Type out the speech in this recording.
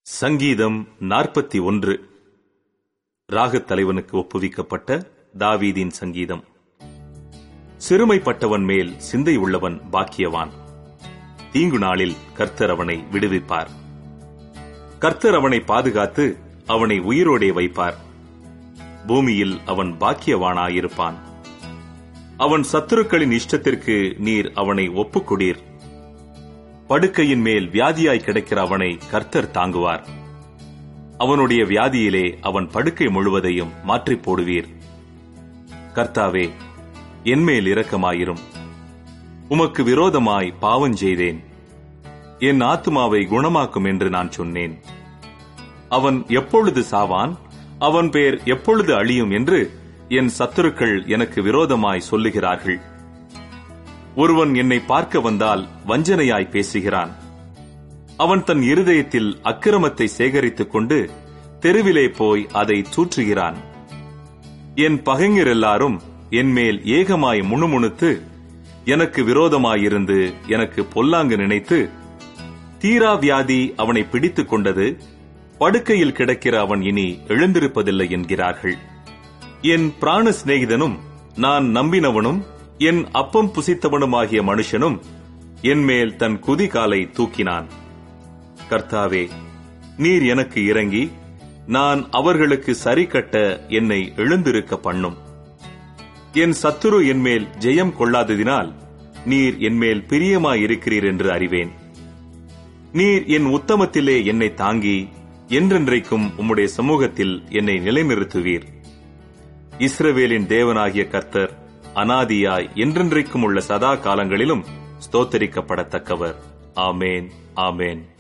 சங்கீதம் நாற்பத்தி ஒன்று ராகத் தலைவனுக்கு ஒப்புவிக்கப்பட்ட தாவீதின் சங்கீதம் சிறுமைப்பட்டவன் மேல் சிந்தை உள்ளவன் பாக்கியவான் தீங்கு நாளில் கர்த்தர் அவனை விடுவிப்பார் கர்த்தர் அவனை பாதுகாத்து அவனை உயிரோடே வைப்பார் பூமியில் அவன் பாக்கியவானாயிருப்பான் அவன் சத்துருக்களின் இஷ்டத்திற்கு நீர் அவனை ஒப்புக்கொடீர் படுக்கையின் மேல் வியாதியாய் கிடக்கிற அவனை கர்த்தர் தாங்குவார் அவனுடைய வியாதியிலே அவன் படுக்கை முழுவதையும் மாற்றிப் போடுவீர் கர்த்தாவே என்மேல் இரக்கமாயிரும் உமக்கு விரோதமாய் பாவம் செய்தேன் என் ஆத்துமாவை குணமாக்கும் என்று நான் சொன்னேன் அவன் எப்பொழுது சாவான் அவன் பேர் எப்பொழுது அழியும் என்று என் சத்துருக்கள் எனக்கு விரோதமாய் சொல்லுகிறார்கள் ஒருவன் என்னை பார்க்க வந்தால் வஞ்சனையாய் பேசுகிறான் அவன் தன் இருதயத்தில் அக்கிரமத்தை சேகரித்துக் கொண்டு தெருவிலே போய் அதை தூற்றுகிறான் என் பகைஞர் எல்லாரும் என்மேல் ஏகமாய் முணுமுணுத்து எனக்கு விரோதமாயிருந்து எனக்கு பொல்லாங்கு நினைத்து தீரா வியாதி அவனை பிடித்துக் கொண்டது படுக்கையில் கிடக்கிற அவன் இனி எழுந்திருப்பதில்லை என்கிறார்கள் என் பிராண சிநேகிதனும் நான் நம்பினவனும் என் அப்பம் புசித்தவனுமாகிய மனுஷனும் என்மேல் தன் குதிகாலை தூக்கினான் கர்த்தாவே நீர் எனக்கு இறங்கி நான் அவர்களுக்கு சரி கட்ட என்னை எழுந்திருக்க பண்ணும் என் சத்துரு என்மேல் ஜெயம் கொள்ளாததினால் நீர் என்மேல் பிரியமாயிருக்கிறீர் என்று அறிவேன் நீர் என் உத்தமத்திலே என்னை தாங்கி என்றென்றைக்கும் உம்முடைய சமூகத்தில் என்னை நிலைநிறுத்துவீர் இஸ்ரவேலின் தேவனாகிய கர்த்தர் அனாதியாய் என்றென்றைக்கும் உள்ள சதா காலங்களிலும் ஸ்தோத்தரிக்கப்படத்தக்கவர் ஆமேன் ஆமேன்